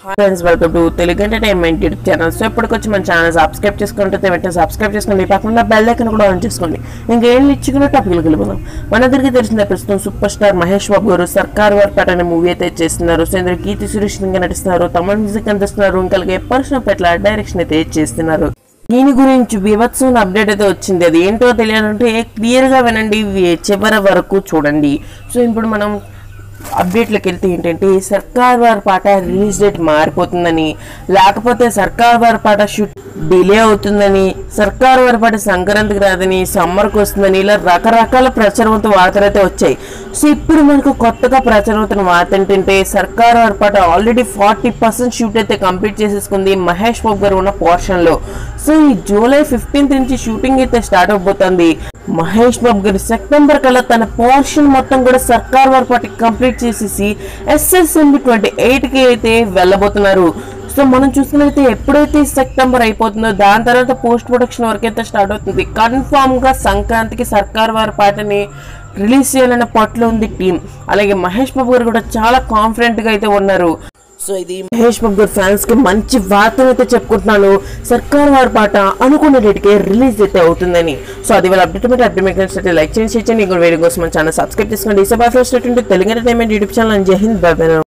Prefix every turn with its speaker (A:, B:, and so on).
A: friends welcome to Telugu entertainment YouTube channel so ఇప్పటికొచ్చి మన channel subscribe చేసుకుంటే వెంటనే సబ్స్క్రైబ్ చేసుకోండి పక్కన బెల్ ఐకన్ కూడా ఆన్ చేసుకోండి ఇంకేం ఇచ్చుకున్న టాపిక్లు వెళ్ళిపోదాం మన దగ్గరికి తెలిసిన ప్రస్తుతం సూపర్ స్టార్ మహేష్ బాబు గారు సర్కార్ వర్కట్ అనే మూవీ అయితే చేస్తున్నారు సో ఇందులో కీర్తి సురేష్ ఇంకా నటిస్తున్నారు తమిళ మ్యూజిక్ అందిస్తున్నారు ఇంకా అలాగే పర్సన్ పెట్ల డైరెక్షన్ అయితే చేస్తున్నారు దీని గురించి వివత్సం అప్డేట్ అయితే వచ్చింది అది ఏంటో తెలియాలంటే క్లియర్ గా వినండి వి- చివరి వరకు చూడండి సో ఇప్పుడు మనం అప్డేట్లకు వెళ్తే ఏంటంటే సర్కార్ వారి పాట రిలీజ్ డేట్ మారిపోతుందని లేకపోతే సర్కార్ వారి పాట షూట్ డిలే అవుతుందని సర్కార్ వారి పాట సంక్రాంతికి రాదని సమ్మర్కి వస్తుందని ఇలా రకరకాల ప్రచారవంత వార్తలు అయితే వచ్చాయి సో ఇప్పుడు మనకు కొత్తగా ప్రచారవుతున్న వార్త ఏంటంటే Sarkaru Vaari Paata already forty percent shoot అయితే కంప్లీట్ చేసేసుకుంది మహేష్ బాబు గారు ఉన్న పోర్షన్ లో సో ఈ జూలై ఫిఫ్టీన్త్ నుంచి షూటింగ్ అయితే స్టార్ట్ అవబోతుంది మహేష్ బాబు గారు సెప్టెంబర్ కల్లా తన పోర్షన్ మొత్తం కూడా సర్కార్ వారి పార్టీ కంప్లీట్ చేసేసి ఎస్ఎస్ఎంబి ట్వంటీ ఎయిట్ కి అయితే వెళ్ళబోతున్నారు సో మనం చూసుకున్నైతే ఎప్పుడైతే సెప్టెంబర్ అయిపోతుందో దాని తర్వాత పోస్ట్ ప్రొడక్షన్ వర్క్ అయితే స్టార్ట్ అవుతుంది కన్ఫామ్ గా సంక్రాంతికి సర్కార్ వారి పాటని రిలీజ్ చేయాలన్న పట్ల ఉంది టీం అలాగే మహేష్ బాబు గారు కూడా చాలా కాన్ఫిడెంట్ గా అయితే ఉన్నారు సో ఇది మహేష్ బాబు గారి ఫ్యాన్స్ కి మంచి వార్తను అయితే చెప్పుకుంటున్నాను సర్కార్ వారి పాట అనుకున్న డేట్కే రిలీజ్ అయితే అవుతుందని సో అది వాళ్ళ అప్డేట్ మీద అప్డేట్ మీకు నచ్చితే లైక్ చేయండి షేర్ చేయండి ఇంకో వీడియో కోసం మన ఛానల్ సబ్స్క్రైబ్ చేసుకోండి ఈ సభ first Telugu entertainment YouTube channel Jai Hind bye